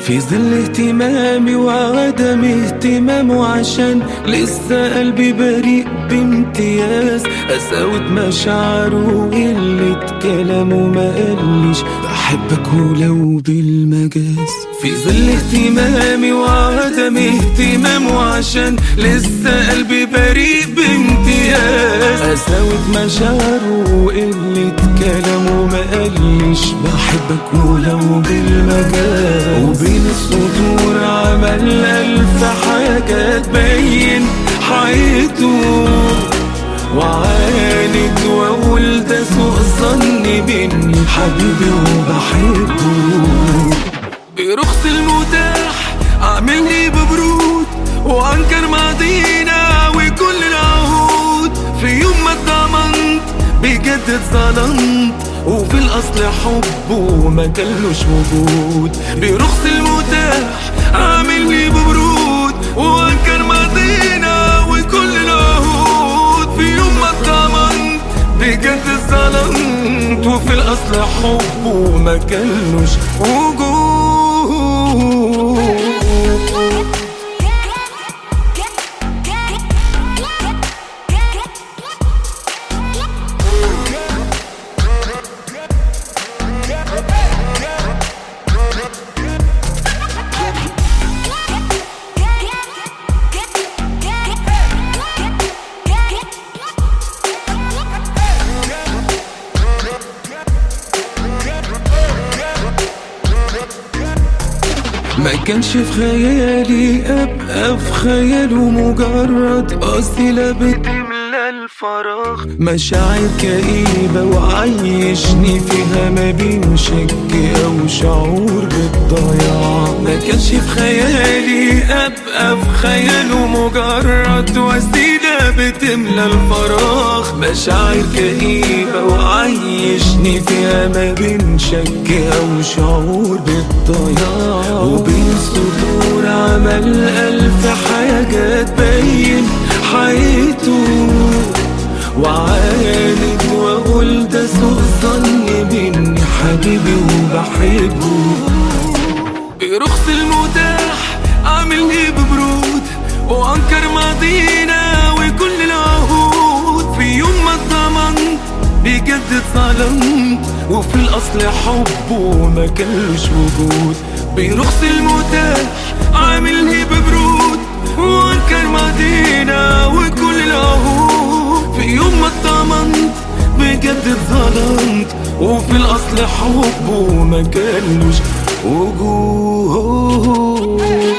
في ظل اهتمامي وعدم اهتمامه عشان لسه قلبي بريء بامتياز قساوة مشاعره وقلة كلامه ما قاليش بحبك ولو بالمجاز في ظل اهتمامي وعدم اهتمامه عشان لسه قلبي بريء بامتياز قساوة مشاعره وقلة كلامه ما قاليش بحبك ولو بالمجاز وبين السطور عمل ألف حاجة تبين حقيقته وعاند واقول ده سوء ظني بيني حبيبي وبحبه برخص المتاح عاملني ببرود وانكر ماضينا وكل العهود في يوم ما اتضمنت بجد اتظلمت وفي الاصل حبه ما كلوش وجود برخص المتاح عاملني ببرود وانكر ماضينا وكل العهود في يوم ما اتضمنت بجد اتظلمت وفي الاصل حبه ما كلوش وجود ما كانش في خيالي ابقى في خياله مجرد قصيلة بتملى الفراغ مشاعر كئيبة وعيشني فيها ما بين شك او شعور بالضياع ما كانش في خيالي ابقى في خياله مجرد وسيلة بتملى الفراغ مشاعر كئيبة وعيشني فيها ما بين شك او شعور بالضياع وبين السطور عمل ألف حاجة تبين حقيقته وعاند واقول ده سوء ظني بيني حبيبي وبحبه برخص المتاح عاملني ببرود وانكر ماضينا وكل العهود في يوم ما اتضمنت بجد اتظلمت وفي الاصل حبه ما كلش وجود برخص المتاح عاملني ببرود وانكر ماضينا وكل العهود في يوم ما اتضمنت بجد اتظلمت وفي الاصل حبه ما كلوش وجود